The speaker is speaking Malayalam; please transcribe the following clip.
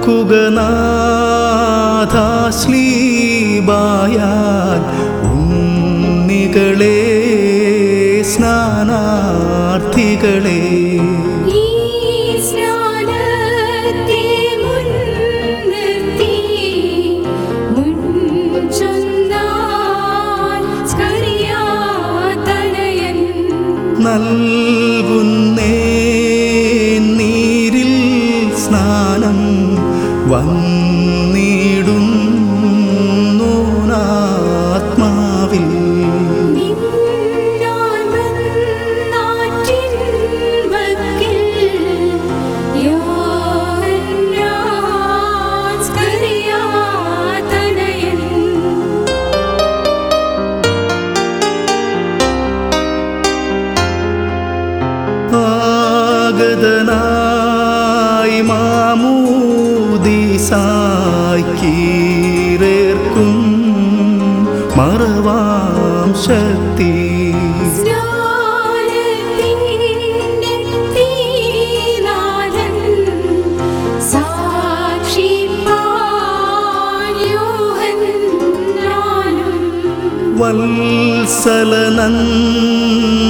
നാഥാശ്ലീബായാൽ ഉണ്ണികളെ സ്നാനാർത്ഥികളെ ഈ സ്നാനത്തെ മുൻനിർത്തി മുൻചൊന്നാൻ സ്കറിയാതനയൻ നൽകുന്നേ നീരിൽ സ്നാനം വന്നിടുന്നു ആത്മാവിൽ നിന്നാൻ വന്നാറ്റിൻ വക്കിൽ യോഹന്നാൻ സ്കറിയാതനയൻ ആഗതനായി മാമൂദിസായി കീറേർക്കും മറവാം ശക്തി സ്നാനത്തിൻ്റെ തീനാഥൻ സാക്ഷിപ്പാൻ യോഹന്നാനും വത്സലനന്ദ